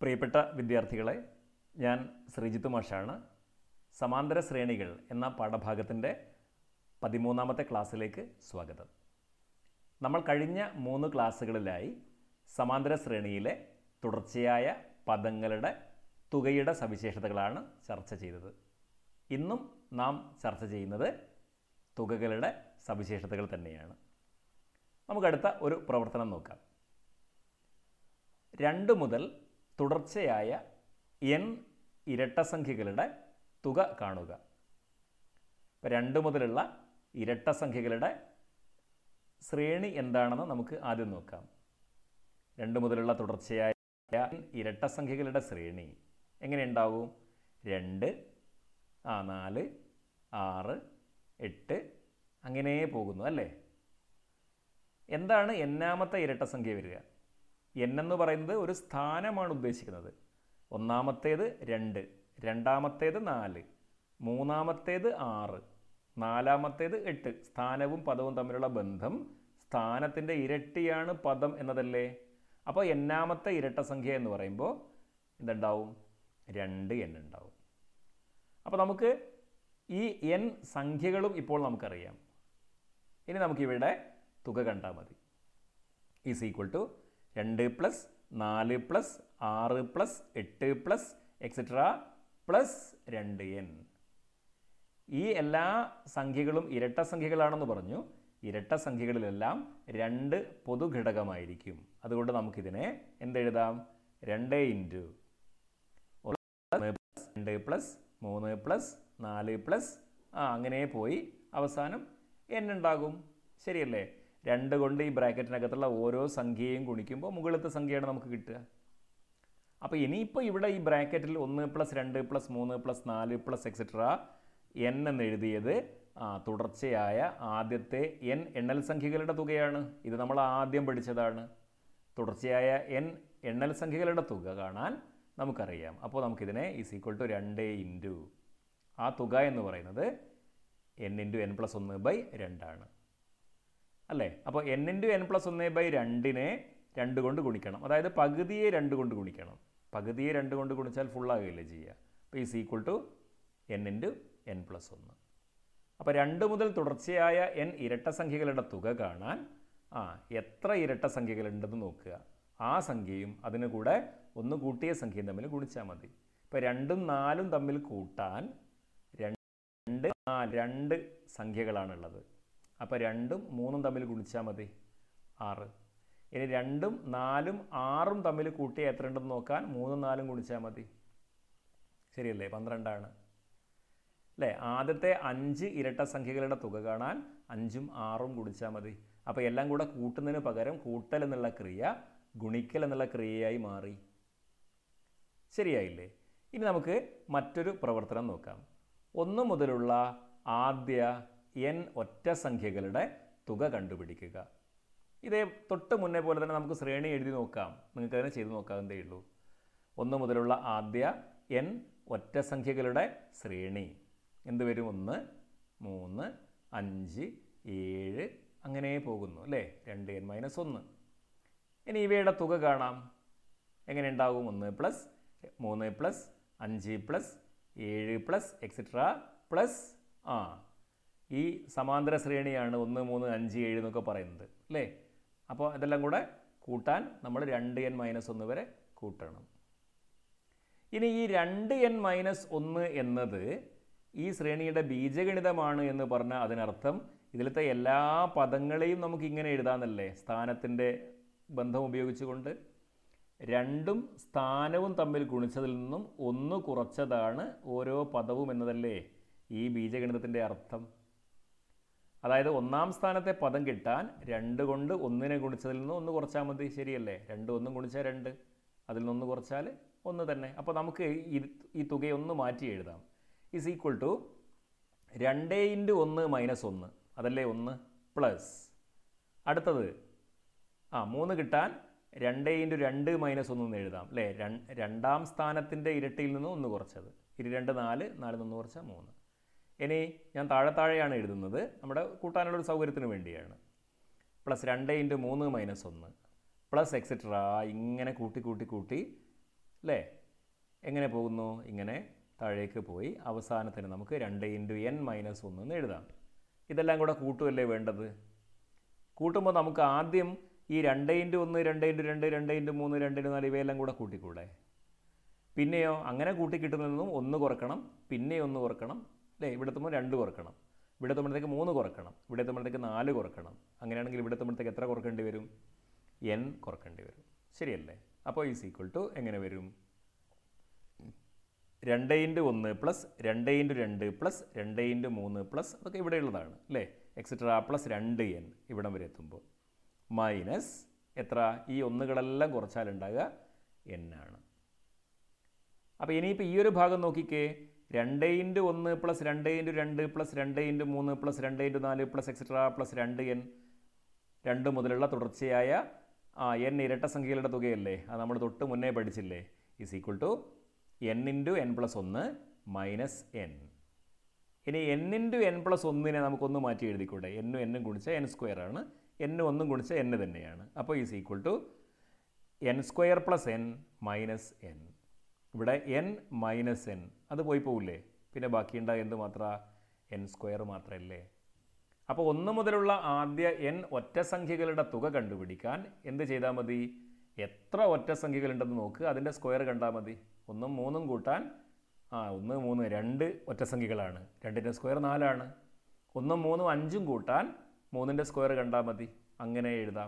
പ്രിയപ്പെട്ട വിദ്യാർത്ഥികളെ ഞാൻ ശ്രീജിത്ത് മാഷാണ് സമാന്തര ശ്രേണികൾ എന്ന പാഠഭാഗത്തിൻ്റെ പതിമൂന്നാമത്തെ ക്ലാസ്സിലേക്ക് സ്വാഗതം നമ്മൾ കഴിഞ്ഞ മൂന്ന് ക്ലാസ്സുകളിലായി സമാന്തര ശ്രേണിയിലെ തുടർച്ചയായ പദങ്ങളുടെ തുകയുടെ സവിശേഷതകളാണ് ചർച്ച ചെയ്തത് ഇന്നും നാം ചർച്ച ചെയ്യുന്നത് തുകകളുടെ സവിശേഷതകൾ തന്നെയാണ് നമുക്കടുത്ത ഒരു പ്രവർത്തനം നോക്കാം രണ്ട് മുതൽ തുടർച്ചയായ എൻ ഇരട്ടസംഖ്യകളുടെ തുക കാണുക ഇപ്പം രണ്ട് മുതലുള്ള ഇരട്ടസംഖ്യകളുടെ ശ്രേണി എന്താണെന്ന് നമുക്ക് ആദ്യം നോക്കാം രണ്ട് മുതലുള്ള തുടർച്ചയായ ഇരട്ടസംഖ്യകളുടെ ശ്രേണി എങ്ങനെ ഉണ്ടാവും രണ്ട് ആ നാല് ആറ് എട്ട് അങ്ങനെ പോകുന്നു അല്ലേ എന്താണ് എന്നാമത്തെ ഇരട്ടസംഖ്യ വരിക എൻ എന്ന് പറയുന്നത് ഒരു സ്ഥാനമാണ് ഉദ്ദേശിക്കുന്നത് ഒന്നാമത്തേത് രണ്ട് രണ്ടാമത്തേത് നാല് മൂന്നാമത്തേത് ആറ് നാലാമത്തേത് എട്ട് സ്ഥാനവും പദവും തമ്മിലുള്ള ബന്ധം സ്ഥാനത്തിൻ്റെ ഇരട്ടിയാണ് പദം എന്നതല്ലേ അപ്പോൾ എന്നാമത്തെ ഇരട്ടസംഖ്യ എന്ന് പറയുമ്പോൾ എന്തുണ്ടാവും രണ്ട് എൻ ഉണ്ടാവും അപ്പോൾ നമുക്ക് ഈ എൻ സംഖ്യകളും ഇപ്പോൾ നമുക്കറിയാം ഇനി നമുക്കിവിടെ തുക കണ്ടാൽ മതി ഈസ് ഈക്വൽ ടു രണ്ട് പ്ലസ് നാല് പ്ലസ് ആറ് പ്ലസ് എട്ട് പ്ലസ് എക്സെട്ര പ്ലസ് രണ്ട് എൻ ഈ എല്ലാ സംഖ്യകളും ഇരട്ട സംഖ്യകളാണെന്ന് പറഞ്ഞു ഇരട്ട സംഖ്യകളിലെല്ലാം രണ്ട് പൊതുഘടകമായിരിക്കും അതുകൊണ്ട് നമുക്കിതിനെ എന്തെഴുതാം രണ്ട് ഇൻറ്റു രണ്ട് പ്ലസ് മൂന്ന് പ്ലസ് നാല് പ്ലസ് ആ അങ്ങനെ പോയി അവസാനം എൻ ഉണ്ടാകും ശരിയല്ലേ രണ്ട് കൊണ്ട് ഈ ബ്രാക്കറ്റിനകത്തുള്ള ഓരോ സംഖ്യയും ഗുണിക്കുമ്പോൾ മുകളിലത്തെ സംഖ്യയാണ് നമുക്ക് കിട്ടുക അപ്പോൾ ഇനിയിപ്പോൾ ഇവിടെ ഈ ബ്രാക്കറ്റിൽ ഒന്ന് പ്ലസ് രണ്ട് പ്ലസ് മൂന്ന് പ്ലസ് നാല് പ്ലസ് എക്സെട്ര എൻ എന്ന് എഴുതിയത് ആ തുടർച്ചയായ ആദ്യത്തെ എൻ എണ്ണൽ സംഖ്യകളുടെ തുകയാണ് ഇത് നമ്മൾ ആദ്യം പഠിച്ചതാണ് തുടർച്ചയായ എൻ എണ്ണൽ സംഖ്യകളുടെ തുക കാണാൻ നമുക്കറിയാം അപ്പോൾ നമുക്കിതിനെ ഈസ് ഈക്വൽ ടു രണ്ട് ഇൻറ്റു ആ തുക എന്ന് പറയുന്നത് എൻ ഇൻറ്റു എൻ പ്ലസ് ഒന്ന് ബൈ രണ്ടാണ് അല്ലേ അപ്പോൾ എൻ ഇൻറ്റു എൻ പ്ലസ് ഒന്ന് ബൈ രണ്ടിനെ രണ്ട് കൊണ്ട് ഗുണിക്കണം അതായത് പകുതിയെ രണ്ട് കൊണ്ട് ഗുണിക്കണം പകുതിയെ രണ്ട് കൊണ്ട് ഗുണിച്ചാൽ ഫുള്ളാകുകയല്ലേ ചെയ്യുക അപ്പോൾ is equal to N into n plus ഒന്ന് അപ്പോൾ രണ്ട് മുതൽ തുടർച്ചയായ എൻ ഇരട്ട സംഖ്യകളുടെ തുക കാണാൻ ആ എത്ര ഇരട്ട സംഖ്യകളുണ്ടെന്ന് നോക്കുക ആ സംഖ്യയും അതിന് കൂടെ ഒന്ന് കൂട്ടിയ സംഖ്യയും തമ്മിൽ ഗുണിച്ചാൽ മതി ഇപ്പോൾ രണ്ടും നാലും തമ്മിൽ കൂട്ടാൻ രണ്ട് ആ രണ്ട് സംഖ്യകളാണുള്ളത് അപ്പോൾ രണ്ടും മൂന്നും തമ്മിൽ ഗുണിച്ചാൽ മതി ആറ് ഇനി രണ്ടും നാലും ആറും തമ്മിൽ കൂട്ടിയ എത്ര ഉണ്ടെന്ന് നോക്കാൻ മൂന്നും നാലും ഗുണിച്ചാൽ മതി ശരിയല്ലേ പന്ത്രണ്ടാണ് അല്ലേ ആദ്യത്തെ അഞ്ച് ഇരട്ട സംഖ്യകളുടെ തുക കാണാൻ അഞ്ചും ആറും ഗുണിച്ചാൽ മതി അപ്പോൾ എല്ലാം കൂടെ കൂട്ടുന്നതിന് പകരം കൂട്ടൽ എന്നുള്ള ക്രിയ ഗുണിക്കൽ എന്നുള്ള ക്രിയയായി മാറി ശരിയായില്ലേ ഇനി നമുക്ക് മറ്റൊരു പ്രവർത്തനം നോക്കാം ഒന്ന് മുതലുള്ള ആദ്യ എൻ ഒറ്റ സംഖ്യകളുടെ തുക കണ്ടുപിടിക്കുക ഇതേ തൊട്ട് മുന്നേ പോലെ തന്നെ നമുക്ക് ശ്രേണി എഴുതി നോക്കാം നിങ്ങൾക്ക് അതിനെ ചെയ്ത് നോക്കാവുന്നതേ ഉള്ളൂ ഒന്ന് മുതലുള്ള ആദ്യ എൻ ഒറ്റ സംഖ്യകളുടെ ശ്രേണി എന്ത് വരും ഒന്ന് മൂന്ന് അഞ്ച് ഏഴ് അങ്ങനെ പോകുന്നു അല്ലേ രണ്ട് എൻ മൈനസ് ഒന്ന് ഇനി ഇവയുടെ തുക കാണാം എങ്ങനെ ഉണ്ടാവും ഒന്ന് പ്ലസ് മൂന്ന് പ്ലസ് അഞ്ച് പ്ലസ് ഏഴ് പ്ലസ് എക്സെട്ര പ്ലസ് ആ ഈ സമാന്തര ശ്രേണിയാണ് ഒന്ന് മൂന്ന് അഞ്ച് ഏഴ് എന്നൊക്കെ പറയുന്നത് അല്ലേ അപ്പോൾ ഇതെല്ലാം കൂടെ കൂട്ടാൻ നമ്മൾ രണ്ട് എൻ മൈനസ് ഒന്ന് വരെ കൂട്ടണം ഇനി ഈ രണ്ട് എൻ മൈനസ് ഒന്ന് എന്നത് ഈ ശ്രേണിയുടെ ബീജഗണിതമാണ് എന്ന് പറഞ്ഞാൽ അതിനർത്ഥം ഇതിലത്തെ എല്ലാ പദങ്ങളെയും നമുക്ക് ഇങ്ങനെ എഴുതാമെന്നല്ലേ സ്ഥാനത്തിൻ്റെ ബന്ധം ഉപയോഗിച്ചുകൊണ്ട് രണ്ടും സ്ഥാനവും തമ്മിൽ ഗുണിച്ചതിൽ നിന്നും ഒന്ന് കുറച്ചതാണ് ഓരോ പദവും എന്നതല്ലേ ഈ ബീജഗണിതത്തിൻ്റെ അർത്ഥം അതായത് ഒന്നാം സ്ഥാനത്തെ പദം കിട്ടാൻ രണ്ട് കൊണ്ട് ഒന്നിനെ ഗുണിച്ചതിൽ നിന്ന് ഒന്ന് കുറച്ചാൽ മതി ശരിയല്ലേ രണ്ട് ഒന്നും ഗുണിച്ചാൽ രണ്ട് അതിൽ നിന്ന് കുറച്ചാൽ ഒന്ന് തന്നെ അപ്പോൾ നമുക്ക് ഈ ഈ തുകയൊന്ന് മാറ്റി എഴുതാം ഈസ് ഈക്വൽ ടു രണ്ട് ഇൻറ്റു ഒന്ന് മൈനസ് ഒന്ന് അതല്ലേ ഒന്ന് പ്ലസ് അടുത്തത് ആ മൂന്ന് കിട്ടാൻ രണ്ട് ഇൻറ്റു രണ്ട് മൈനസ് ഒന്ന് എന്ന് എഴുതാം അല്ലേ രണ്ടാം സ്ഥാനത്തിൻ്റെ ഇരട്ടിയിൽ നിന്ന് ഒന്ന് കുറച്ചത് ഇരു രണ്ട് നാല് നാലിൽ നിന്ന് കുറച്ചാൽ മൂന്ന് ഇനി ഞാൻ താഴെ താഴെയാണ് എഴുതുന്നത് നമ്മുടെ കൂട്ടാനുള്ള ഒരു സൗകര്യത്തിന് വേണ്ടിയാണ് പ്ലസ് രണ്ട് ഇൻറ്റു മൂന്ന് മൈനസ് ഒന്ന് പ്ലസ് എക്സെട്ര ഇങ്ങനെ കൂട്ടി കൂട്ടി കൂട്ടി അല്ലേ എങ്ങനെ പോകുന്നു ഇങ്ങനെ താഴേക്ക് പോയി അവസാനത്തിന് നമുക്ക് രണ്ട് ഇൻറ്റു എൻ മൈനസ് ഒന്ന് എന്ന് എഴുതാം ഇതെല്ലാം കൂടെ കൂട്ടുമല്ലേ വേണ്ടത് കൂട്ടുമ്പോൾ നമുക്ക് ആദ്യം ഈ രണ്ട് ഇൻറ്റു ഒന്ന് രണ്ട് ഇൻറ്റു രണ്ട് രണ്ട് ഇൻറ്റു മൂന്ന് രണ്ട് ഇൻറ്റു നാല് ഇവയെല്ലാം കൂടെ കൂട്ടിക്കൂടെ പിന്നെയോ അങ്ങനെ കൂട്ടി കിട്ടുന്നതിൽ ഒന്ന് കുറക്കണം പിന്നെ ഒന്ന് കുറക്കണം അല്ലേ ഇവിടെ എത്തുമ്പോൾ രണ്ട് കുറക്കണം ഇവിടെ എത്തുമ്പോഴത്തേക്ക് മൂന്ന് കുറക്കണം ഇവിടെ എത്തുമ്പോഴത്തേക്ക് നാല് കുറക്കണം അങ്ങനെയാണെങ്കിൽ ഇവിടെ എത്തുമ്പോഴത്തേക്ക് എത്ര കുറക്കേണ്ടി വരും എൻ കുറക്കേണ്ടി വരും ശരിയല്ലേ അപ്പോൾ ഈസ് ഈക്വൽ ടു എങ്ങനെ വരും രണ്ട് ഇൻറ്റു ഒന്ന് പ്ലസ് രണ്ട് ഇൻറ്റു രണ്ട് പ്ലസ് രണ്ട് ഇൻറ്റു മൂന്ന് പ്ലസ് അതൊക്കെ ഇവിടെയുള്ളതാണ് അല്ലേ എക്സെട്ര പ്ലസ് രണ്ട് എൻ ഇവിടം വരെ എത്തുമ്പോൾ മൈനസ് എത്ര ഈ ഒന്നുകളെല്ലാം കുറച്ചാലുണ്ടാകുക എൻ ആണ് അപ്പോൾ ഇനിയിപ്പോൾ ഈ ഒരു ഭാഗം നോക്കിക്കേ രണ്ട് ഇൻറ്റു ഒന്ന് പ്ലസ് രണ്ട് ഇൻറ്റു രണ്ട് പ്ലസ് രണ്ട് ഇൻറ്റു മൂന്ന് പ്ലസ് രണ്ട് ഇൻറ്റു നാല് പ്ലസ് എക്സെട്ര പ്ലസ് രണ്ട് എൻ രണ്ട് മുതലുള്ള തുടർച്ചയായ ആ എൻ ഇരട്ട സംഖ്യകളുടെ തുകയല്ലേ അത് നമ്മൾ തൊട്ട് മുന്നേ പഠിച്ചില്ലേ is equal to N into n plus ഒന്ന് മൈനസ് എൻ ഇനി എൻ ഇൻറ്റു എൻ പ്ലസ് ഒന്നിനെ നമുക്കൊന്ന് മാറ്റി എഴുതിക്കൂടെ എന്നും എന്നും ഗുണിച്ച എൻ സ്ക്വയർ ആണ് എന്നും ഒന്നും ഗുണിച്ച എൻ തന്നെയാണ് അപ്പോൾ is equal to n square plus n minus n ഇവിടെ എൻ മൈനസ് എൻ അത് പോയി പോവില്ലേ പിന്നെ ബാക്കിയുണ്ടാകുക എന്ത് മാത്ര എൻ സ്ക്വയർ മാത്രമല്ലേ അപ്പോൾ ഒന്ന് മുതലുള്ള ആദ്യ എൻ ഒറ്റ സംഖ്യകളുടെ തുക കണ്ടുപിടിക്കാൻ എന്ത് ചെയ്താൽ മതി എത്ര ഒറ്റ സംഖ്യകളുണ്ടെന്ന് നോക്ക് അതിൻ്റെ സ്ക്വയർ കണ്ടാൽ മതി ഒന്നും മൂന്നും കൂട്ടാൻ ആ ഒന്ന് മൂന്ന് രണ്ട് ഒറ്റ സംഖ്യകളാണ് രണ്ടിൻ്റെ സ്ക്വയർ നാലാണ് ഒന്നും മൂന്നും അഞ്ചും കൂട്ടാൻ മൂന്നിൻ്റെ സ്ക്വയർ കണ്ടാൽ മതി അങ്ങനെ എഴുതാം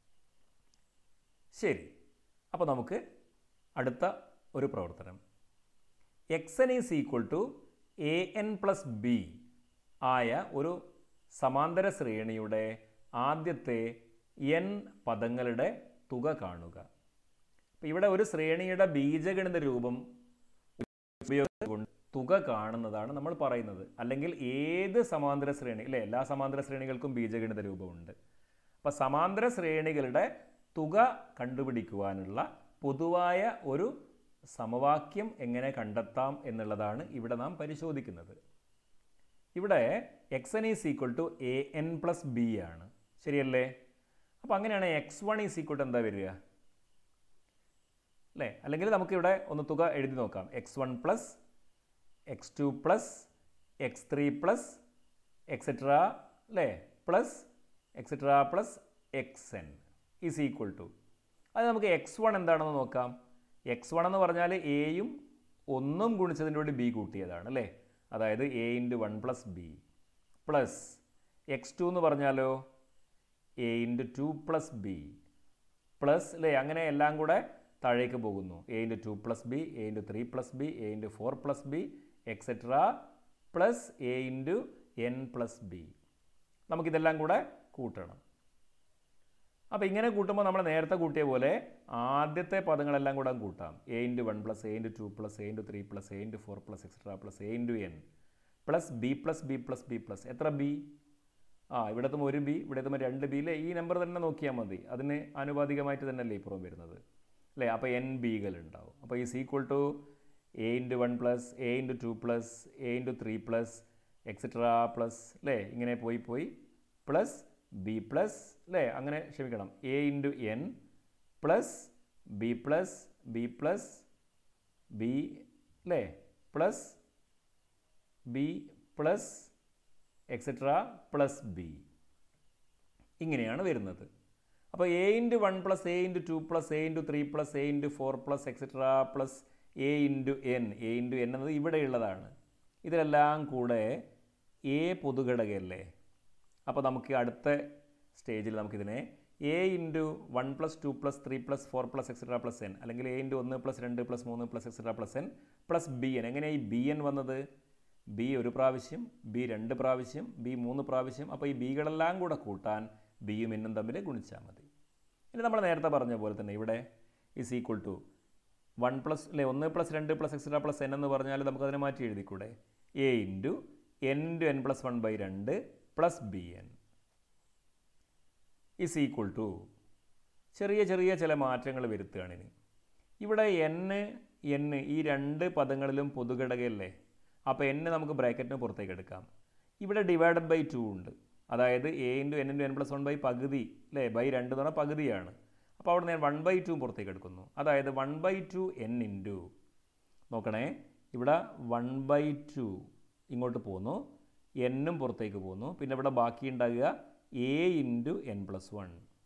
ശരി അപ്പോൾ നമുക്ക് അടുത്ത ഒരു പ്രവർത്തനം x n is equal to a N plus b ആയ ഒരു സമാന്തര ശ്രേണിയുടെ ആദ്യത്തെ എൻ പദങ്ങളുടെ തുക കാണുക അപ്പോൾ ഇവിടെ ഒരു ശ്രേണിയുടെ ബീജഗണിത രൂപം ഉപയോഗിച്ചുകൊണ്ട് തുക കാണുന്നതാണ് നമ്മൾ പറയുന്നത് അല്ലെങ്കിൽ ഏത് സമാന്തര ശ്രേണി അല്ലേ എല്ലാ സമാന്തര ശ്രേണികൾക്കും ബീജഗണിത രൂപമുണ്ട് അപ്പോൾ സമാന്തര ശ്രേണികളുടെ തുക കണ്ടുപിടിക്കുവാനുള്ള പൊതുവായ ഒരു സമവാക്യം എങ്ങനെ കണ്ടെത്താം എന്നുള്ളതാണ് ഇവിടെ നാം പരിശോധിക്കുന്നത് ഇവിടെ x n is equal to a N plus b ആണ് ശരിയല്ലേ അപ്പോൾ അങ്ങനെയാണ് x one is equal to എന്താ വരിക അല്ലേ അല്ലെങ്കിൽ നമുക്കിവിടെ ഒന്ന് തുക എഴുതി നോക്കാം x one plus x two plus x three plus etcetera അല്ലേ plus etcetera plus x n is equal to അത് നമുക്ക് എക്സ് വൺ എന്താണെന്ന് നോക്കാം എക്സ് വൺ എന്ന് പറഞ്ഞാൽ എയും ഒന്നും ഗുണിച്ചതിൻ്റെ കൂടി ബി കൂട്ടിയതാണ് അല്ലേ അതായത് a into one plus b plus x two എന്ന് പറഞ്ഞാലോ a into two plus b plus അല്ലേ അങ്ങനെ എല്ലാം കൂടെ താഴേക്ക് പോകുന്നു a into two plus b a into three plus b a into four plus b etcetera plus a into n plus b നമുക്കിതെല്ലാം കൂടെ കൂട്ടണം അപ്പോൾ ഇങ്ങനെ കൂട്ടുമ്പോൾ നമ്മൾ നേരത്തെ കൂട്ടിയ പോലെ ആദ്യത്തെ പദങ്ങളെല്ലാം കൂടെ കൂട്ടാം a into one plus a into two plus a into three plus a into four plus etcetera plus a into n plus b plus b plus b plus എത്ര ബി ആ ഇവിടെ എത്തുമ്പോൾ ഒരു ബി ഇവിടെ എത്തുമ്പോൾ രണ്ട് ബി അല്ലേ ഈ നമ്പർ തന്നെ നോക്കിയാൽ മതി അതിന് ആനുപാതികമായിട്ട് തന്നെയല്ലേ ഇപ്പുറം വരുന്നത് അല്ലേ അപ്പോൾ എൻ ബികൾ ഉണ്ടാവും അപ്പോൾ is equal to a into one plus a into two plus a into three plus etcetera plus അല്ലേ ഇങ്ങനെ പോയി പോയി പ്ലസ് ബി പ്ലസ് അല്ലേ അങ്ങനെ ക്ഷമിക്കണം a into n plus b plus b plus b അല്ലേ plus b plus etcetera plus b ഇങ്ങനെയാണ് വരുന്നത് അപ്പോൾ a into one plus a into two plus a into three plus a into four plus etcetera plus a into n a into n എന്നത് ഇവിടെയുള്ളതാണ് ഇതിലെല്ലാം കൂടെ A പൊതുഘടകയല്ലേ അപ്പോൾ നമുക്ക് അടുത്ത സ്റ്റേജിൽ നമുക്കിതിനെ a into one plus two plus three plus four plus etcetera plus n അല്ലെങ്കിൽ എ ഇൻറ്റു ഒന്ന് പ്ലസ് രണ്ട് പ്ലസ് മൂന്ന് plus etcetera plus n plus b n എങ്ങനെയാണ് ഈ ബി എൻ വന്നത് ബി ഒരു പ്രാവശ്യം ബി രണ്ട് പ്രാവശ്യം ബി മൂന്ന് പ്രാവശ്യം അപ്പോൾ ഈ ബികളെല്ലാം കൂടെ കൂട്ടാൻ ബിയും എന്നും തമ്മിൽ ഗുണിച്ചാൽ മതി ഇനി നമ്മൾ നേരത്തെ പറഞ്ഞ പോലെ തന്നെ ഇവിടെ is equal to one plus അല്ലെ ഒന്ന് പ്ലസ് രണ്ട് പ്ലസ് എക്സെട്ര പ്ലസ് എൻ എന്ന് പറഞ്ഞാൽ നമുക്കതിനെ മാറ്റി എഴുതിക്കൂടെ a into n into n plus one by രണ്ട് plus b n is equal to ചെറിയ ചെറിയ ചില മാറ്റങ്ങൾ വരുത്തുകയാണ് ഇനി ഇവിടെ എൻ എൻ ഈ രണ്ട് പദങ്ങളിലും പൊതുഘടകയല്ലേ അപ്പോൾ എൻ നമുക്ക് ബ്രാക്കറ്റിന് പുറത്തേക്ക് എടുക്കാം ഇവിടെ ഡിവൈഡഡ് ബൈ ടു ഉണ്ട് അതായത് a into n into n plus one by പകുതി അല്ലേ ബൈ രണ്ട് എന്ന് പറഞ്ഞാൽ പകുതിയാണ് അപ്പോൾ അവിടെ ഞാൻ വൺ ബൈ ടു പുറത്തേക്ക് എടുക്കുന്നു അതായത് one by two N into നോക്കണേ ഇവിടെ വൺ ബൈ ടു ഇങ്ങോട്ട് പോന്നു എന്നും പുറത്തേക്ക് പോന്നു പിന്നെ ഇവിടെ ബാക്കി ഉണ്ടാകുക a into n plus one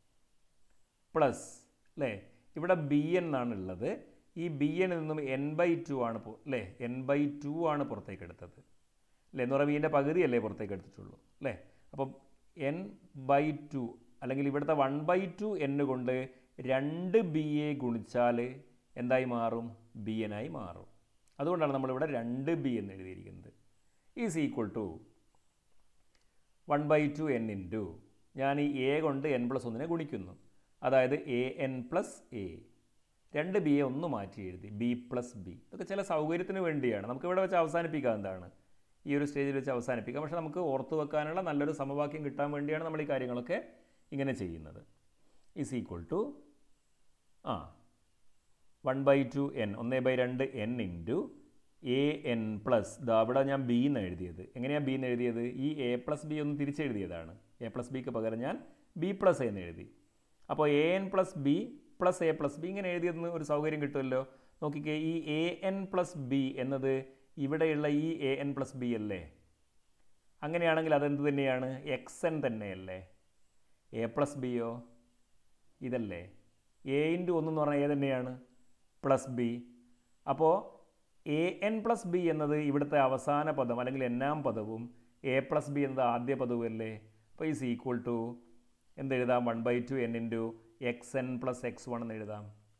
plus അല്ലേ ഇവിടെ ബി എൻ എന്നാണ് ഉള്ളത് ഈ ബി എന്നിൽ നിന്നും എൻ ബൈ ടു ആണ് പോ- അല്ലേ എൻ ബൈ ടു ആണ് പുറത്തേക്ക് എടുത്തത് അല്ലേ എന്ന് പറയുമ്പോൾ ഇതിൻ്റെ പകുതിയല്ലേ പുറത്തേക്ക് എടുത്തിട്ടുള്ളൂ അല്ലേ അപ്പം എൻ ബൈ ടു അല്ലെങ്കിൽ ഇവിടുത്തെ വൺ ബൈ ടു എന്ന് കൊണ്ട് രണ്ട് ബി എ ഗുണിച്ചാൽ എന്തായി മാറും ബി എൻ ആയി മാറും അതുകൊണ്ടാണ് നമ്മളിവിടെ രണ്ട് ബി എന്ന് എഴുതിയിരിക്കുന്നത് is equal to one by two N into ഞാൻ ഈ എ കൊണ്ട് എൻ പ്ലസ് ഒന്നിനെ ഗുണിക്കുന്നു അതായത് എ എൻ പ്ലസ് എ രണ്ട് ബി എ ഒന്ന് മാറ്റി എഴുതി ബി പ്ലസ് ബി ഇതൊക്കെ ചില സൗകര്യത്തിന് വേണ്ടിയാണ് നമുക്ക് ഇവിടെ വെച്ച് അവസാനിപ്പിക്കാം എന്താണ് ഈ ഒരു സ്റ്റേജിൽ വെച്ച് അവസാനിപ്പിക്കാം പക്ഷേ നമുക്ക് ഓർത്തു വെക്കാനുള്ള നല്ലൊരു സമവാക്യം കിട്ടാൻ വേണ്ടിയാണ് നമ്മൾ ഈ കാര്യങ്ങളൊക്കെ ഇങ്ങനെ ചെയ്യുന്നത് ഈസ് ഈക്വൽ ടു ആ വൺ ബൈ ടു എൻ ഒന്ന് ബൈ രണ്ട് n into a N plus ദാ അവിടെ ഞാൻ ബി എന്ന് എഴുതിയത് എങ്ങനെയാണ് ബി എന്ന് എഴുതിയത് ഈ എ പ്ലസ് ബി ഒന്ന് തിരിച്ചെഴുതിയതാണ് എ പ്ലസ് ബിക്ക് പകരം ഞാൻ ബി പ്ലസ് എന്ന് എഴുതി അപ്പോൾ A N plus b plus a plus b ഇങ്ങനെ എഴുതിയതിന് ഒരു സൗകര്യം കിട്ടുമല്ലോ നോക്കിക്കേ ഈ എ എൻ പ്ലസ് ബി എന്നത് ഇവിടെയുള്ള ഈ എ എൻ പ്ലസ് ബി അല്ലേ അങ്ങനെയാണെങ്കിൽ അതെന്ത് തന്നെയാണ് എക്സ് എൻ തന്നെയല്ലേ എ പ്ലസ് ബിയോ ഇതല്ലേ എ ഇൻറ്റു ഒന്നെന്ന് പറഞ്ഞാൽ ഏത് തന്നെയാണ് പ്ലസ് ബി അപ്പോൾ എ എൻ പ്ലസ് ബി എന്നത് ഇവിടുത്തെ അവസാന പദം അല്ലെങ്കിൽ എന്നാം പദവും എ പ്ലസ് ബി എന്നത് ആദ്യ പദവും അല്ലേ അപ്പോൾ ഈസ് ഈക്വൽ ടു എന്തെഴുതാം one by two N into X N plus X one എന്ന് എഴുതാം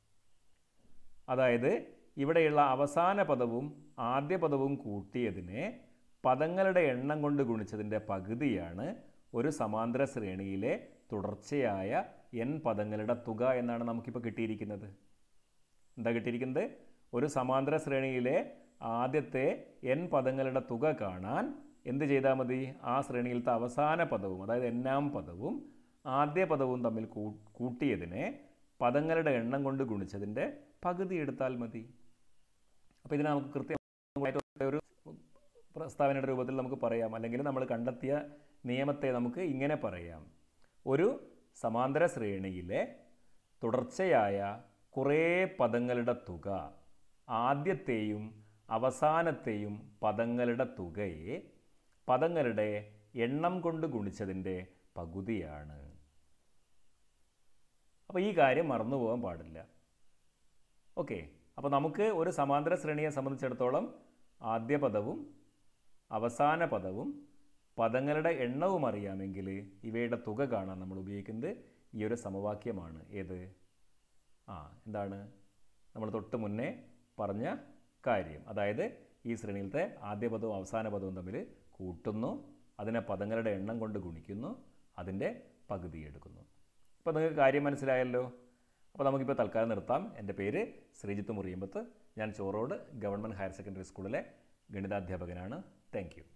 അതായത് ഇവിടെയുള്ള അവസാന പദവും ആദ്യ പദവും കൂട്ടിയതിനെ പദങ്ങളുടെ എണ്ണം കൊണ്ട് ഗുണിച്ചതിൻ്റെ പകുതിയാണ് ഒരു സമാന്തര ശ്രേണിയിലെ തുടർച്ചയായ എൻ പദങ്ങളുടെ തുക എന്നാണ് നമുക്കിപ്പോൾ കിട്ടിയിരിക്കുന്നത് എന്താ കിട്ടിയിരിക്കുന്നത് ഒരു സമാന്തര ശ്രേണിയിലെ ആദ്യത്തെ എൻ പദങ്ങളുടെ തുക കാണാൻ എന്ത് ചെയ്താൽ മതി ആ ശ്രേണിയിലത്തെ അവസാന പദവും അതായത് എന്നാം പദവും ആദ്യ പദവും തമ്മിൽ കൂ- കൂട്ടിയതിനെ പദങ്ങളുടെ എണ്ണം കൊണ്ട് ഗുണിച്ചതിൻ്റെ പകുതി എടുത്താൽ മതി അപ്പോൾ ഇതിനെ നമുക്ക് കൃത്യമായിട്ട് ഒരു പ്രസ്താവനയുടെ രൂപത്തിൽ നമുക്ക് പറയാം അല്ലെങ്കിൽ നമ്മൾ കണ്ടെത്തിയ നിയമത്തെ നമുക്ക് ഇങ്ങനെ പറയാം ഒരു സമാന്തര ശ്രേണിയിലെ തുടർച്ചയായ കുറേ പദങ്ങളുടെ തുക ആദ്യത്തെയും അവസാനത്തെയും പദങ്ങളുടെ തുകയെ പദങ്ങളുടെ എണ്ണം കൊണ്ട് ഗുണിച്ചതിൻ്റെ പകുതിയാണ് അപ്പോൾ ഈ കാര്യം മറന്നു പോകാൻ പാടില്ല ഓക്കെ അപ്പോൾ നമുക്ക് ഒരു സമാന്തര ശ്രേണിയെ സംബന്ധിച്ചിടത്തോളം ആദ്യ പദവും അവസാന പദവും പദങ്ങളുടെ എണ്ണവും അറിയാമെങ്കിൽ ഇവയുടെ തുക കാണാൻ നമ്മൾ ഉപയോഗിക്കുന്നത് ഈ ഒരു സമവാക്യമാണ് ഏത് ആ എന്താണ് നമ്മൾ തൊട്ട് മുന്നേ പറഞ്ഞ കാര്യം അതായത് ഈ ശ്രേണിയിലത്തെ ആദ്യ പദവും അവസാന പദവും തമ്മിൽ കൂട്ടുന്നു അതിനെ പദങ്ങളുടെ എണ്ണം കൊണ്ട് ഗുണിക്കുന്നു അതിൻ്റെ പകുതി എടുക്കുന്നു അപ്പോൾ നിങ്ങൾക്ക് കാര്യം മനസ്സിലായല്ലോ അപ്പോൾ നമുക്കിപ്പോൾ തൽക്കാലം നിർത്താം എൻ്റെ പേര് ശ്രീജിത്ത് മുറിയമ്പത്ത് ഞാൻ ചോറോട് ഗവൺമെൻറ് ഹയർ സെക്കൻഡറി സ്കൂളിലെ ഗണിതാധ്യാപകനാണ് താങ്ക് യു